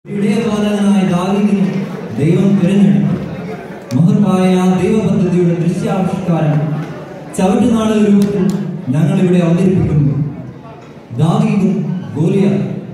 ഇടയപാലകനായ ദാവീദിനെ ദൈവം തിരഞ്ഞെടുത്തു മഹത്തായ ആ ദൈവപദ്ധതിയുടെ ദൃശ്യാവിഷ്കാരം ചവിട്ടുനാടക രൂപത്തിൽ ഞങ്ങൾ ഇവിടെ അവതരിപ്പിക്കുന്നു ദാവീദും ഗോലിയ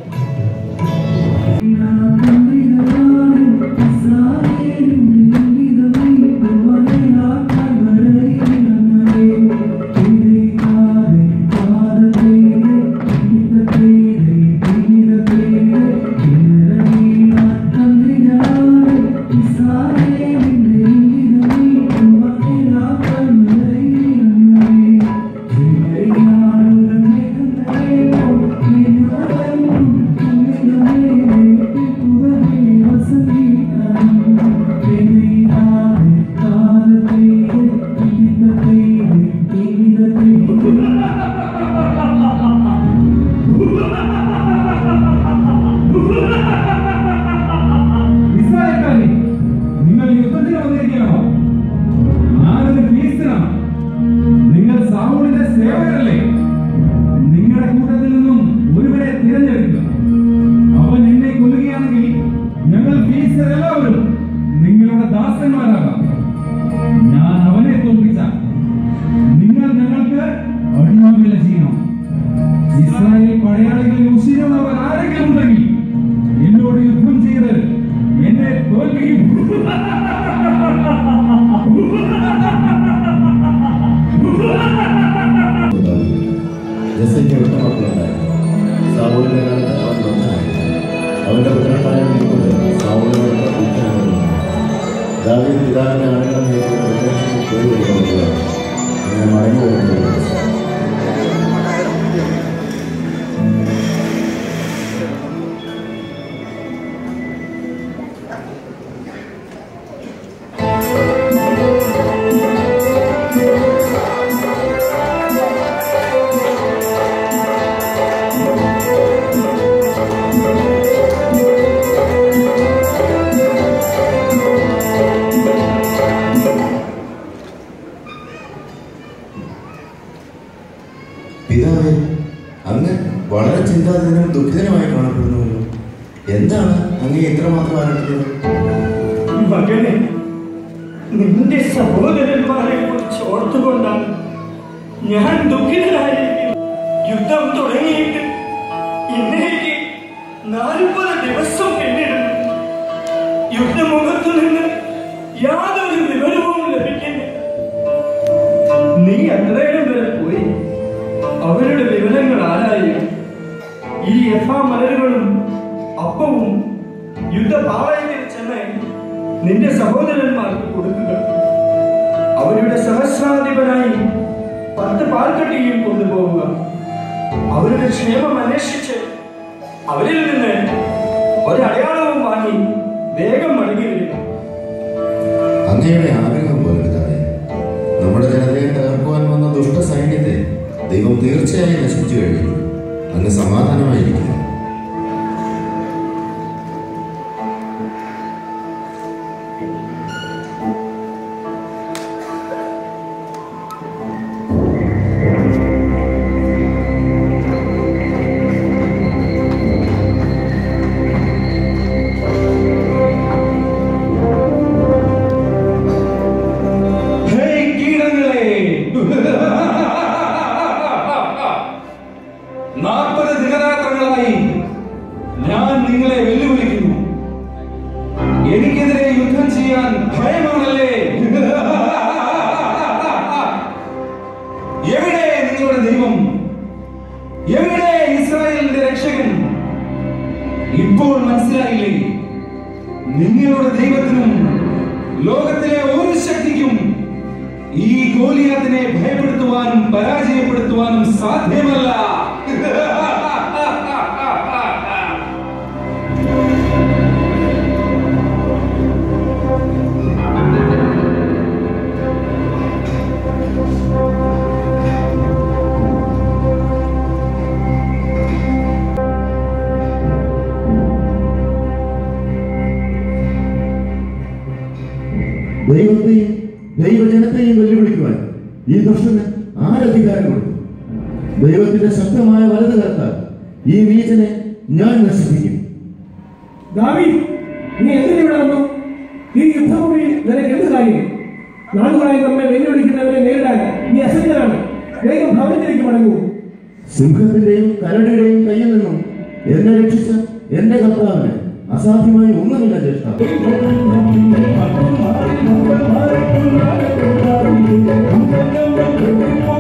ഇസ്രായേൽക്കാരെ, നിങ്ങൾ യുദ്ധത്തിന് വന്നിരിക്കുകയാണോ ഞാനൊരു ഫിലിസ്തീനാണ് നിങ്ങൾ സാവൂളിന്റെ സേവകരല്ലേ നിങ്ങളുടെ കൂട്ടത്തിൽ നിന്നും ഒരുവരെ തിരഞ്ഞെടുക്കുക അവൻ എന്നെ കൊല്ലുകയാണെങ്കിൽ ഞങ്ങൾ ഫിലിസ്തീർ എല്ലാവരും നിങ്ങളുടെ ദാസന്മാരാകാം ഞാൻ അവനെ തോൽപ്പിച്ച നിങ്ങൾ ഞങ്ങൾക്ക് അടിമവില ചെയ്യണം ഇസ്രായേൽ പടയാളികളിൽ ഉശിരുള്ളവർ ആരെങ്കിലും ഉണ്ടെങ്കിൽ എന്നോട് യുദ്ധം ചെയ്ത് എന്നെ തോൽപ്പിക്കും ജസ്സയ്ക്ക് എട്ട് മക്കളുണ്ടായിരുന്നു സാവൂലിന്റെ കാലത്ത് അവൻ വന്നായി അവന്റെ പുത്രന്മാരെ വിളിക്കുന്നത് സാവൂലിനോട് യുദ്ധമായിരുന്നു ദാവീദ് പിതാവിന്റെ ആളുകളെ നേരിട്ട് പ്രദേശത്ത് പോയി വരുന്നത് അങ്ങനെ മടങ്ങി വരുന്നത് പിതാവേ അങ്ങ് വളരെ ചിന്താതീനും ദുഃഖിതനുമായി കാണപ്പെടുന്നുവല്ലോ എന്താണ് അങ്ങ് ഇത്രമാത്രം ആരംഭിച്ചത് മകനെ നിന്റെ സഹോദരന്മാരെ കുറിച്ച് ഓർത്തുകൊണ്ടാണ് ഞാൻ ദുഃഖിതനായിരിക്കുന്നത് യുദ്ധം തുടങ്ങിയിട്ട് ഇന്നേക്ക് നാൽപ്പത് ദിവസം പിന്നിടുന്നു യുദ്ധമുഖത്തു നിന്ന് യാതൊരു വിവരവും ലഭിക്കുന്നില്ല നീ അത്രയും വരെ പോയി അവരുടെ വിവരങ്ങൾ ആരായിരുന്നു ഈ എഫാ മലരുകളും അപ്പവും യുദ്ധപാളയത്തിൽ ചെന്ന് നിന്റെ സഹോദരന്മാർക്ക് കൊടുക്കുക അവരുടെ സഹസ്രാധിപനായി പത്ത് പാൽക്കട്ടിയും കൊണ്ടുപോവുക അവരുടെ ക്ഷേമം അന്വേഷിച്ച് അവരിൽ നിന്ന് ഒരടയാളവും വാങ്ങി വേഗം മടങ്ങി വരിക അങ്ങയുടെ ആഗ്രഹം പോലെ പിതാവേ നമ്മുടെ ജനതയെ തകർക്കുവാൻ വന്ന ദുഷ്ട സൈന്യത്തെ ദൈവം തീർച്ചയായും നശിപ്പിച്ചു കഴിഞ്ഞു അങ്ങ് സമാധാനമായിരിക്കുന്നു ഹേയ് കീടങ്ങളെ നാൽപ്പത് ദിനരാത്രങ്ങളായി ഞാൻ നിങ്ങളെ വെല്ലുവിളിക്കുന്നു എനിക്കെതിരെ യുദ്ധം ചെയ്യാൻ ഭയമാണല്ലേ എവിടെ നിങ്ങളുടെ ദൈവം എവിടെ ഇസ്രായേലിന്റെ രക്ഷകൻ ഇപ്പോൾ മനസ്സിലായില്ലേ നിങ്ങളുടെ ദൈവത്തിനും ലോകത്തിലെ ഒരു ശക്തിക്കും ഈ ഗോലിയാത്തിനെ ഭയപ്പെടുത്തുവാനും പരാജയപ്പെടുത്തുവാനും സാധ്യമല്ല ദൈവത്തെയും ദൈവജനത്തെയും വെല്ലുവിളിക്കുവാൻ ഈ ദുഷ്ടന് ആരധികാരം കൊടുത്തു ദൈവത്തിന്റെ ശക്തമായ വലത് കർത്താൽ ഈ നീചനെ ഞാൻ നശിപ്പിക്കും ദാവി നീ എന്തിനു ഇവിടെ വന്നു ഈ യുദ്ധഭൂമിയിൽ നിനക്ക് എന്ത് കാര്യം നാളുകളായി നമ്മെ വെല്ലുവിളിക്കുന്നവരെ നേരിടാൻ നീ അസജ്ജനാണ് വേഗം ഭവനത്തിലേക്ക് മടങ്ങൂ സിംഹത്തിന്റെയും കരടിയുടെയും കയ്യിൽ നിന്നും എന്നെ രക്ഷിച്ച എന്റെ കർത്താവിന് അസാധ്യമായി ഒന്നുമില്ല ജ്യേഷ്ഠ ും